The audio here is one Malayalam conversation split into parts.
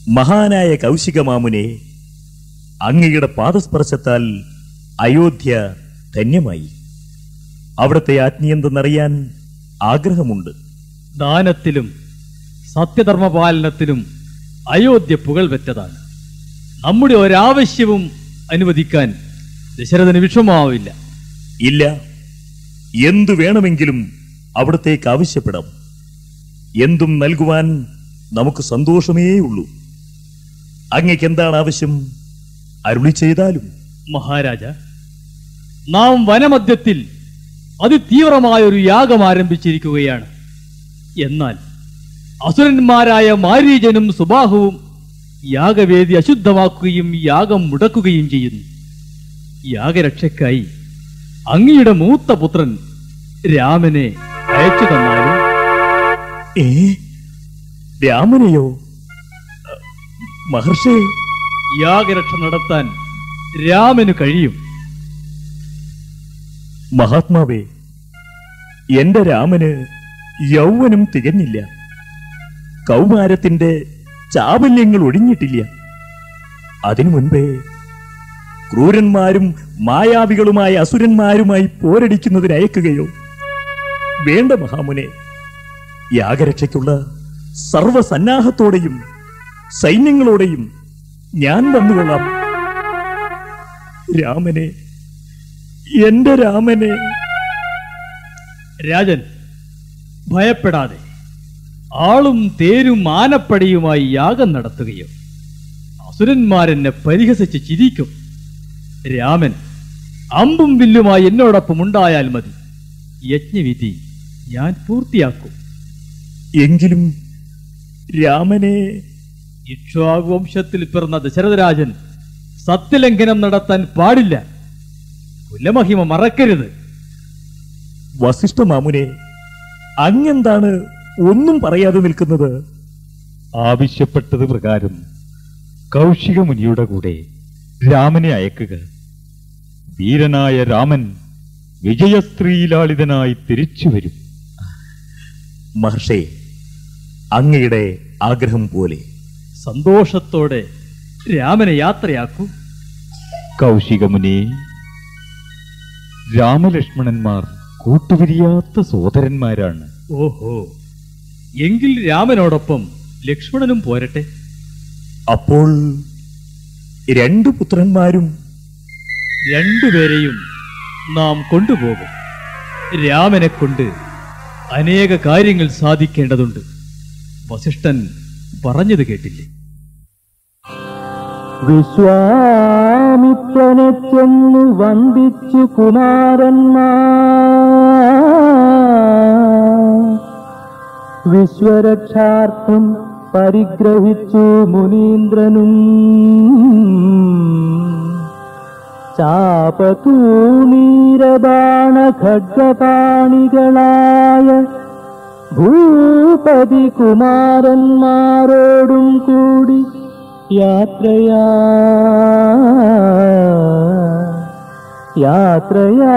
മഹാനായ കൗശികമാമുനെ അങ്ങയുടെ പാദസ്പർശത്താൽ അയോധ്യ ധന്യമായി അവിടുത്തെ ആജ്ഞയെന്തെന്നറിയാൻ ആഗ്രഹമുണ്ട് ദാനത്തിലും സത്യധർമ്മപാലനത്തിലും അയോധ്യ പുകൾ വെച്ചതാണ് നമ്മുടെ ഒരാവശ്യവും അനുവദിക്കാൻ ദശരഥന് വിഷമാവില്ല ഇല്ല എന്തു വേണമെങ്കിലും അവിടത്തേക്ക് ആവശ്യപ്പെടാം എന്തും നൽകുവാൻ നമുക്ക് സന്തോഷമേ ഉള്ളൂ അങ്ങക്ക് എന്താണ് ആവശ്യം അരുളി ചെയ്താലും മഹാരാജ നാം വനമധ്യത്തിൽ അതിതീവ്രമായ ഒരു യാഗം ആരംഭിച്ചിരിക്കുകയാണ് എന്നാൽ അസുരന്മാരായ മാരീജനും സുബാഹുവും യാഗവേദി അശുദ്ധമാക്കുകയും യാഗം മുടക്കുകയും ചെയ്യുന്നു യാഗരക്ഷയ്ക്കായി അങ്ങയുടെ മൂത്ത പുത്രൻ രാമനെ അയച്ചു തന്നാലും ഏ രാമനെയോ മഹർഷേ യാഗരക്ഷ നടത്താൻ രാമന് കഴിയും മഹാത്മാവേ എന്റെ രാമന് യൗവനം തികഞ്ഞില്ല കൗമാരത്തിന്റെ ചാബല്യങ്ങൾ ഒഴിഞ്ഞിട്ടില്ല അതിനു മുൻപേ ക്രൂരന്മാരും മായാവികളുമായ അസുരന്മാരുമായി പോരടിക്കുന്നതിന് അയക്കുകയോ വേണ്ട മഹാമുനെ യാഗരക്ഷയ്ക്കുള്ള സർവസന്നാഹത്തോടെയും സൈന്യങ്ങളോടെയും ഞാൻ വന്നുകൊള്ളാം രാമനെ എന്റെ രാമനെ രാജൻ ഭയപ്പെടാതെ ആളും തേരും ആനപ്പടിയുമായി യാഗം നടത്തുകയോ അസുരന്മാരെന്നെ പരിഹസിച്ച് ചിരിക്കും രാമൻ അമ്പും വില്ലുമായി എന്നോടൊപ്പം ഉണ്ടായാൽ മതി യജ്ഞവിധി ഞാൻ പൂർത്തിയാക്കും എങ്കിലും രാമനെ ഇക്ഷ്വാകു വംശത്തിൽ പിറന്ന ദശരഥരാജൻ സത്യലംഘനം നടത്താൻ പാടില്ല കുലമഹിമ മറക്കരുത് വസിഷ്ഠ മാമുനെ അങ്ങെന്താണ് ഒന്നും പറയാതെ നിൽക്കുന്നത് ആവശ്യപ്പെട്ടത് പ്രകാരം കൗശിക മുനിയുടെ കൂടെ രാമനെ അയക്കുക വീരനായ രാമൻ വിജയസ്ത്രീലാളിതനായി തിരിച്ചു വരും മഹർഷേ അങ്ങയുടെ ആഗ്രഹം പോലെ സന്തോഷത്തോടെ രാമനെ യാത്രയാക്കൂ കൗശിക മുനി രാമലക്ഷ്മണന്മാർ കൂട്ടുപിരിയാത്ത സോദരന്മാരാണ് ഓഹോ എങ്കിൽ രാമനോടൊപ്പം ലക്ഷ്മണനും പോരട്ടെ അപ്പോൾ രണ്ടു പുത്രന്മാരും രണ്ടുപേരെയും നാം കൊണ്ടുപോകും രാമനെ കൊണ്ട് അനേക കാര്യങ്ങൾ സാധിക്കേണ്ടതുണ്ട് വസിഷ്ഠൻ പറഞ്ഞത് കേട്ടില്ലേ വിശ്വാമിത്രനെ ചെന്നു വന്ദിച്ചു കുമാരന്മാർ വിശ്വരക്ഷാർത്ഥം പരിഗ്രഹിച്ചു മുനീന്ദ്രനും ചാപതൂണീരബാണ ഖഡ്ഗപാണികളായ ഭൂപതി കുമാരന്മാരോടും കൂടി യാത്രയാ യാത്രയാ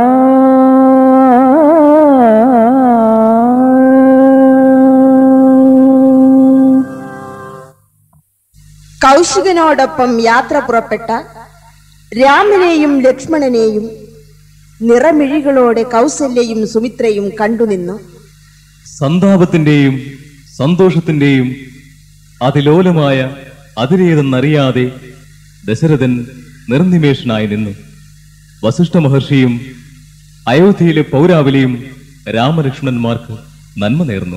കൗശികനോടൊപ്പം യാത്ര പുറപ്പെട്ട രാമനെയും ലക്ഷ്മണനെയും നിറമിഴികളോടെ കൗസല്യയും സുമിത്രയും കണ്ടുനിന്നു സന്താപത്തിന്റെയും സന്തോഷത്തിന്റെയും അതിലോലമായ അതിലേതെന്നറിയാതെ ദശരഥൻ നിർനിമേഷനായി നിന്നു വസിഷ്ഠ മഹർഷിയും അയോധ്യയിലെ പൗരാവലിയും രാമലക്ഷ്മണന്മാർക്ക് നന്മ നേർന്നു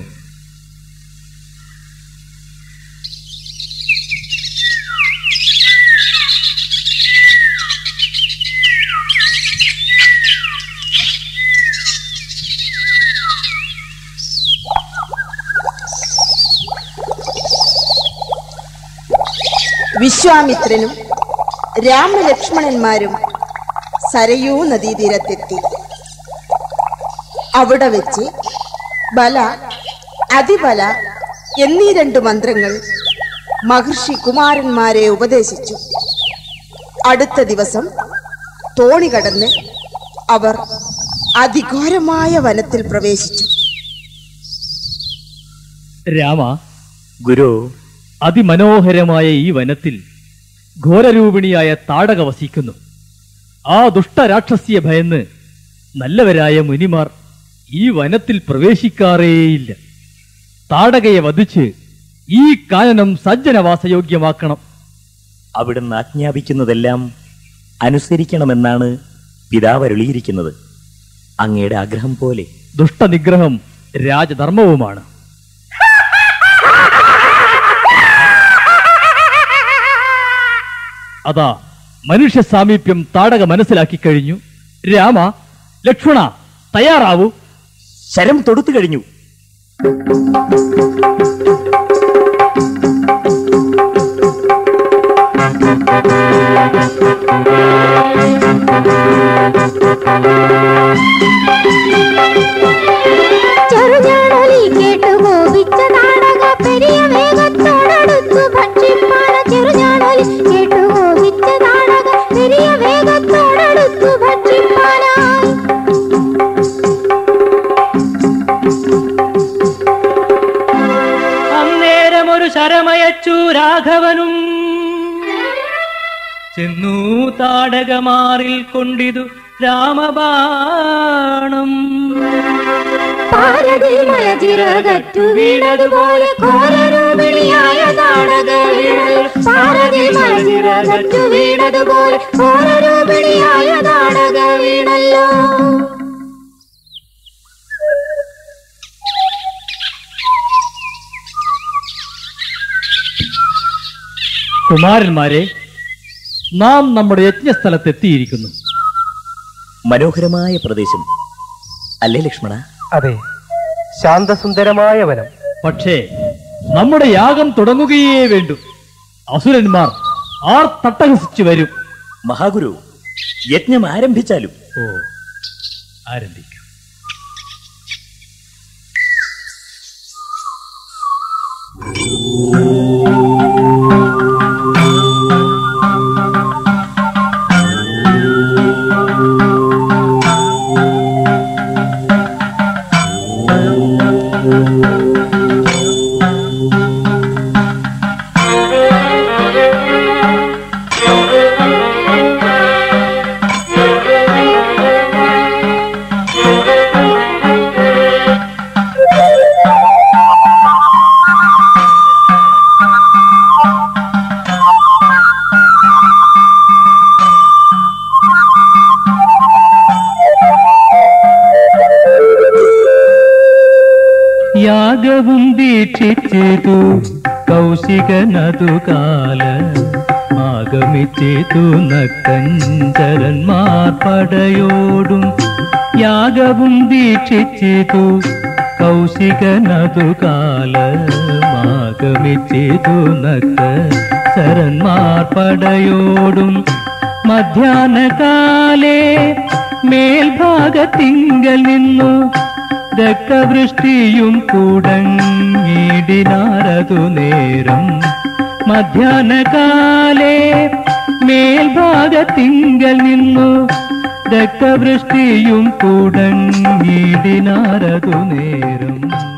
വിശ്വാമിത്രനും രാമലക്ഷ്മണന്മാരും സരയൂ നദീതീരത്തെത്തി അവിടെ വെച്ച് ബല അതിബല എന്നീ രണ്ട് മന്ത്രങ്ങൾ മഹർഷി കുമാരന്മാരെ ഉപദേശിച്ചു അടുത്ത ദിവസം തോണി കടന്ന് അവർ അതിഘോരമായ വനത്തിൽ പ്രവേശിച്ചു രാമ ഗുരു അതിമനോഹരമായ ഈ വനത്തിൽ ഘോരരൂപിണിയായ താടക വസിക്കുന്നു ആ ദുഷ്ടരാക്ഷസിയെ ഭയന്ന് നല്ലവരായ മുനിമാർ ഈ വനത്തിൽ പ്രവേശിക്കാറേയില്ല താടകയെ വധിച്ച് ഈ കാനനം സജ്ജനവാസയോഗ്യമാക്കണം അവിടുന്ന് ആജ്ഞാപിക്കുന്നതെല്ലാം അനുസരിക്കണമെന്നാണ് പിതാവ് അരുളിയിരിക്കുന്നത് അങ്ങയുടെ ആഗ്രഹം പോലെ ദുഷ്ടനിഗ്രഹം രാജധർമ്മവുമാണ് അതാ മനുഷ്യ സാമീപ്യം താടക മനസ്സിലാക്കി കഴിഞ്ഞു രാമ ലക്ഷ്മണ തയ്യാറാവൂ ശരം തൊടുത്തു കഴിഞ്ഞു ചെറുഞാണൊലി കേട്ടു കോപിച്ച നാടക പെരിയ വേഗത്തോടടുത്തു ഭക്ഷിപ്പാന ചെറുഞാണൊലി കേട്ടു കോപിച്ച നാടക പെരിയ വേഗത്തോടടുത്തു ഭക്ഷിപ്പാനായി അന്നേരം ഒരു ശരമയച്ചു രാഘവനും ചെന്നു താടകമാറിൽ കൊണ്ടിതു രാമബാണം പാരതിൽ മലചിറകറ്റു വീണതുപോലെ ഘോരരൂപിണിയായ നാടക വീണൽ പാരതിൽ മലചിറകറ്റു വീണതുപോലെ ഘോരരൂപിണിയായ നാടക വീണല്ലോ കുമാരന്മാരെ നാം നമ്മുടെ യജ്ഞസ്ഥലത്തെത്തിയിരിക്കുന്നു മനോഹരമായ പ്രദേശം അല്ലേ ലക്ഷ്മണ അതെ ശാന്തസുന്ദരമായ വനം പക്ഷേ നമ്മുടെ യാഗം തുടങ്ങുകയേ വേണ്ടു അസുരന്മാർ ആർ തട്ടഹസിച്ചു വരും മഹാഗുരു യജ്ഞം ആരംഭിച്ചാലും ഓ ആരംഭിക്കാം യാഗവും ദീക്ഷിച്ചിതു കൗശികനതു കാല ആഗമിച്ചിതു നക്കഞ്ചരന്മാർ പടയോടും യാഗവും ദീക്ഷിച്ചിതു കൗശികനതു കാലമാഗമിച്ചിതു നക്ക ശരന്മാർ പടയോടും മധ്യാഹ്നകാലേ മേൽഭാഗത്തിങ്കൽ നിന്നു രക്തവൃഷ്ടിയും കൂടങ്ങിടിനാരതു നേരം മധ്യാഹ്നകാലേ മേൽഭാഗത്തിങ്കൽ നിന്നു രക്തവൃഷ്ടിയും കൂടങ്ങിടിനാരതു നേരം